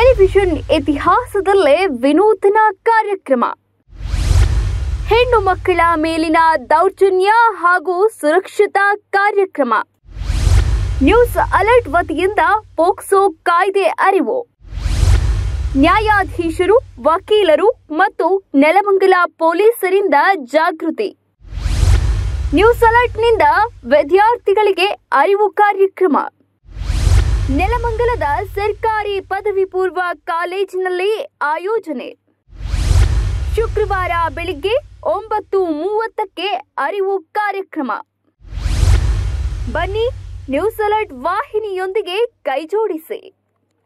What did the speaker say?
television ಇತಿಹಾಸದಲ್ಲೇ ವಿನೂತನ ಕಾರ್ಯಕ್ರಮ ಹೆಣ್ಣು ಮಕ್ಕಳ ಮೇಲಿನ ದೌರ್ಜನ್ಯ ಹಾಗೂ ಸುರಕ್ಷತಾ ಕಾರ್ಯಕ್ರಮ ನ್ಯೂಸ್ ಅಲರ್ಟ್ ವತಿಯಿಂದ ಪೋಕ್ಸೋ ಕಾಯ್ದೆ ಅರಿವು ನ್ಯಾಯಾಧೀಶರು ವಕೀಲರು ಮತ್ತು ನೆಲಮಂಗಲ ಪೊಲೀಸರಿಂದ ಜಾಗೃತಿ ನ್ಯೂಸ್ ಅಲರ್ಟ್ನಿಂದ ವಿದ್ಯಾರ್ಥಿಗಳಿಗೆ ಅರಿವು ಕಾರ್ಯಕ್ರಮ ನೆಲಮಂಗಲದ ಸರ್ಕಾರಿ ಪದವಿ ಪೂರ್ವ ಕಾಲೇಜಿನಲ್ಲಿ ಆಯೋಜನೆ ಶುಕ್ರವಾರ ಬೆಳಿಗ್ಗೆ ಒಂಬತ್ತು ಮೂವತ್ತಕ್ಕೆ ಅರಿವು ಕಾರ್ಯಕ್ರಮ ಬನ್ನಿ ನ್ಯೂಸ್ ಅಲರ್ಟ್ ವಾಹಿನಿಯೊಂದಿಗೆ ಕೈಜೋಡಿಸಿ